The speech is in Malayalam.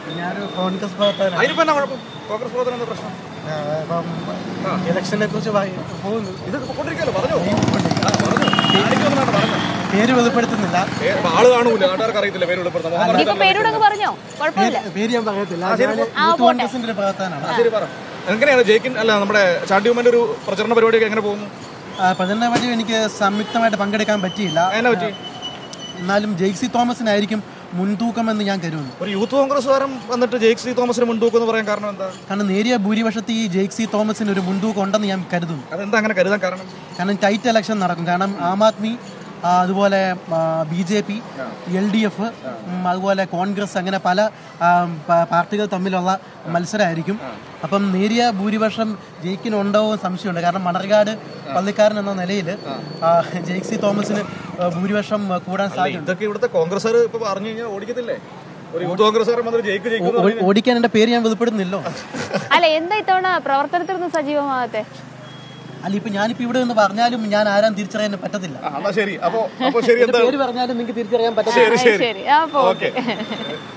ഞാനൊരു കോൺഗ്രസ് പ്രവർത്തകനാണ് അതിനിപ്പോ എന്നാ കുഴപ്പം കോൺഗ്രസ് പ്രവർത്തനം എന്താ പ്രശ്നം ആ, അപ്പം ഇലക്ഷനെ കുറിച്ച് പറയ- പോകുന്നു ഇത് കൊണ്ടിരിക്കല്ലോ പറഞ്ഞോ ആ, പറഞ്ഞോ. കാണിക്കൊന്നും വേണ്ട, പറഞ്ഞോ. പേര് വെളിപ്പെടുത്തുന്നില്ല ഏ, ഇപ്പൊ ആള് കാണൂല നാട്ടുകാർക്ക് അറിയത്തില്ല പേര് വെളിപ്പെടുത്താം മോഹൻ ഇനിയിപ്പോ പേരോടങ്ങ് പറഞ്ഞോ കുഴപ്പമില്ല പേര് ഞാൻ പറയത്തില്ല ഞാൻ യൂത്ത് കോൺഗ്രസിന്റെ ഒരു പ്രവർത്തകനാണ് ആ, ശരി പറ എങ്ങനെയാണ് ജയിക്കിൻ അല്ല നമ്മുടെ ചാണ്ടിയുമ്മന്റെ ഒരു പ്രചരണ പരിപാടിയൊക്കെ എങ്ങനെ പോകുന്നു ആ, പ്രചരണ വഴി എനിക്ക് സംയുക്തമായിട്ട് പങ്കെടുക്കാൻ പറ്റിയില്ല എന്നെ പറ്റി എന്നാലും ജെയ്സി തോമസിനായിരിക്കും മുൻതൂക്കമെന്ന് ഞാൻ കരുതുന്നു ഒരു യൂത്ത് കോൺഗ്രസ്സുകാരൻ വന്നിട്ട് ജെയ്ക് സി തോമസിന് മുൻതൂക്കം എന്ന് പറയാൻ കാരണം എന്താ കാരണം നേരിയ ഭൂരിപക്ഷത്തിൽ ഈ ജെയ്സി തോമസിന് ഒരു മുൻതൂക്കം ഉണ്ടെന്ന് ഞാൻ കരുതുന്നു അതെന്താ അങ്ങനെ കരുതാൻ കാരണം കാരണം ടൈറ്റ് ഇലക്ഷൻ നടക്കും കാരണം ആം ആദ്മി ആ, അതുപോലെ B J P L D F അതുപോലെ കോൺഗ്രസ് അങ്ങനെ പല ആ, പ- പാർട്ടികൾ തമ്മിലുള്ള മത്സരമായിരിക്കും അപ്പം നേരിയ ഭൂരിപക്ഷം ജയിക്കിനുണ്ടോ എന്ന് സംശയമുണ്ട് കാരണം മണർകാട് പള്ളിക്കാരൻ എന്ന നിലയിൽ ജെയ്സി തോമസിന് ആ, ഭൂരിപക്ഷം ആ, കൂടാൻ സാധ്യത ഇതൊക്കെ ഇവിടുത്തെ കോൺഗ്രസ്സുകാർ ഇപ്പൊ പറഞ്ഞു കഴിഞ്ഞാൽ ഓടിക്കത്തില്ലേ ഒരു യൂത്ത് കോൺഗ്രസ്സുകാരൻ വന്നിട്ട് ജയിക്ക് ജയിക്കും ഓ- ഓടിക്കാൻ എൻ്റെ പേര് ഞാൻ വെളിപ്പെടുന്നില്ലോ അല്ല എന്താ ഇത്തവണ പ്രവർത്തനത്തിലൊന്നും സജീവമാകത്തെ അല്ല ഇപ്പൊ ഞാനിപ്പോ ഇവിടെ നിന്ന് പറഞ്ഞാലും ഞാൻ ആരാൻ തിരിച്ചറിയാൻ പറ്റത്തില്ല ആ, എന്നാ ശരി അപ്പൊ അപ്പൊ ശരി എന്താ പേര് പറഞ്ഞാലും നിങ്ങൾക്ക് തിരിച്ചറിയാൻ പറ്റത്തില്ല ശരി ശരി ശരി അപ്പൊ ഓക്കെ